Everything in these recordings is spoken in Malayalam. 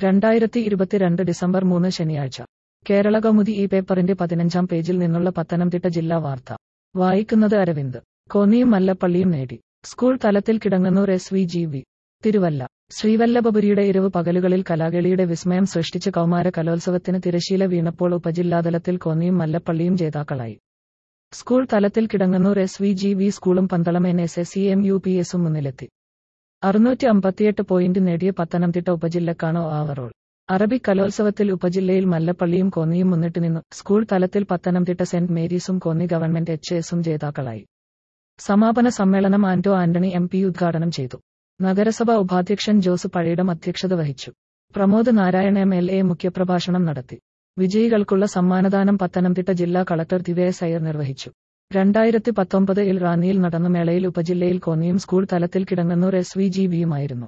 രണ്ടായിരത്തി ഇരുപത്തിരണ്ട് ഡിസംബർ മൂന്ന് ശനിയാഴ്ച കേരള കൗമുദി ഈ പേപ്പറിന്റെ പതിനഞ്ചാം പേജിൽ നിന്നുള്ള പത്തനംതിട്ട ജില്ലാ വാർത്ത വായിക്കുന്നത് അരവിന്ദ് കോന്നിയും മല്ലപ്പള്ളിയും നേടി സ്കൂൾ തലത്തിൽ Kidangannur S V G V Thiruvalla ശ്രീവല്ലഭപുരിയുടെ ഇരവ് പകലുകളിൽ കലാകളിയുടെ വിസ്മയം സൃഷ്ടിച്ച കൗമാര കലോത്സവത്തിന് തിരശീല വീണപ്പോൾ ഉപജില്ലാതലത്തിൽ കോന്നിയും മല്ലപ്പള്ളിയും ജേതാക്കളായി സ്കൂൾ തലത്തിൽ Kidangannur S V G V സ്കൂളും Pandalam N S S C M U P എസും മുന്നിലെത്തി അറുന്നൂറ്റി അമ്പത്തിയെട്ട് പോയിന്റ് നേടിയ പത്തനംതിട്ട ഉപജില്ലക്കാണ് ഓവറോൾ അറബിക് കലോത്സവത്തിൽ ഉപജില്ലയിൽ മല്ലപ്പള്ളിയും കോന്നിയും മുന്നിട്ട് നിന്നു സ്കൂൾ തലത്തിൽ പത്തനംതിട്ട സെന്റ് മേരീസും കോന്നി ഗവൺമെന്റ് എച്ച് എസും ജേതാക്കളായി സമാപന സമ്മേളനം ആന്റോ ആന്റണി എം പി ഉദ്ഘാടനം ചെയ്തു നഗരസഭാ ഉപാധ്യക്ഷൻ ജോസ് പഴയിടം അധ്യക്ഷത വഹിച്ചു Pramod Narayana M L A മുഖ്യപ്രഭാഷണം നടത്തി വിജയികൾക്കുള്ള സമ്മാനദാനം പത്തനംതിട്ട ജില്ലാ കളക്ടർ ദിവ്യ സയ്യർ നിർവഹിച്ചു രണ്ടായിരത്തി പത്തൊമ്പതിൽ റാന്നിയിൽ നടന്ന മേളയിൽ ഉപജില്ലയിൽ കോന്നിയും സ്കൂൾ തലത്തിൽ കിടങ്ങന്നൂർ എസ് വി ജി വിയുമായിരുന്നു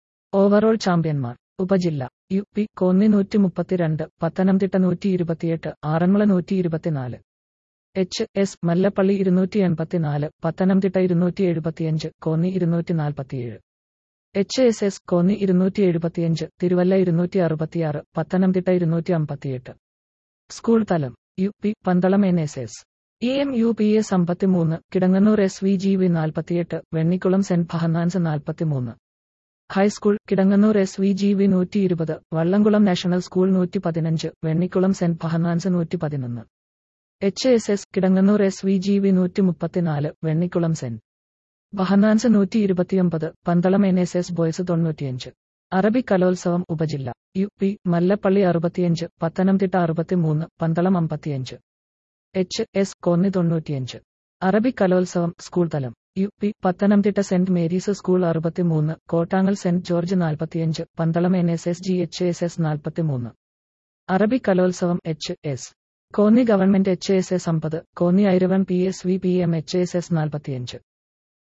ഓവറോൾ ചാമ്പ്യന്മാർ ഉപജില്ല യു പി കോന്നി നൂറ്റി മുപ്പത്തിരണ്ട് പത്തനംതിട്ട നൂറ്റി ഇരുപത്തിയെട്ട് ആറന്മുള നൂറ്റി ഇരുപത്തിനാല് എച്ച് എസ് മല്ലപ്പള്ളി ഇരുന്നൂറ്റി എൺപത്തിനാല് പത്തനംതിട്ട ഇരുന്നൂറ്റി എഴുപത്തിയഞ്ച് കോന്നി ഇരുന്നൂറ്റി നാൽപ്പത്തിയേഴ് എച്ച് എസ് എസ് കോന്നി ഇരുന്നൂറ്റി എഴുപത്തിയഞ്ച് തിരുവല്ല ഇരുന്നൂറ്റി അറുപത്തിയാറ് പത്തനംതിട്ട ഇരുന്നൂറ്റി അമ്പത്തിയെട്ട് സ്കൂൾ തലം U P Pandalam N S S E M U P S അമ്പത്തിമൂന്ന് Kidangannur S V G V നാൽപ്പത്തിയെട്ട് വെണ്ണിക്കുളം സെന്റ് ഫഹനാൻസ് നാൽപ്പത്തിമൂന്ന് high school Kidangannur S V G V നൂറ്റി ഇരുപത് വള്ളംകുളം നാഷണൽ സ്കൂൾ നൂറ്റി പതിനഞ്ച് വെണ്ണിക്കുളം സെന്റ് ഫഹനാൻസ് നൂറ്റി പതിനൊന്ന് H S S Kidangannur S V G V നൂറ്റി മുപ്പത്തിനാല് വെണ്ണിക്കുളം സെന്റ് ബഹനാൻസ് നൂറ്റി ഇരുപത്തിയൊമ്പത് Pandalam N S S boys തൊണ്ണൂറ്റിയഞ്ച് അറബിക് കലോത്സവം ഉപജില്ല യു പി മല്ലപ്പള്ളി അറുപത്തിയഞ്ച് പത്തനംതിട്ട അറുപത്തിമൂന്ന് പന്തളം അമ്പത്തിയഞ്ച് എച്ച് എസ് കോന്നി തൊണ്ണൂറ്റിയഞ്ച് അറബിക് കലോത്സവം സ്കൂൾ തലം U P Pathanamthitta saint Mary's school അറുപത്തിമൂന്ന് കോട്ടാങ്ങൽ സെന്റ് ജോർജ് നാൽപ്പത്തിയഞ്ച് Pandalam N S S G H S S നാൽപ്പത്തിമൂന്ന് അറബിക് കലോത്സവം H S Konni government H S S അമ്പത് Konni Iravon P S V P M H S S നാൽപ്പത്തിയഞ്ച്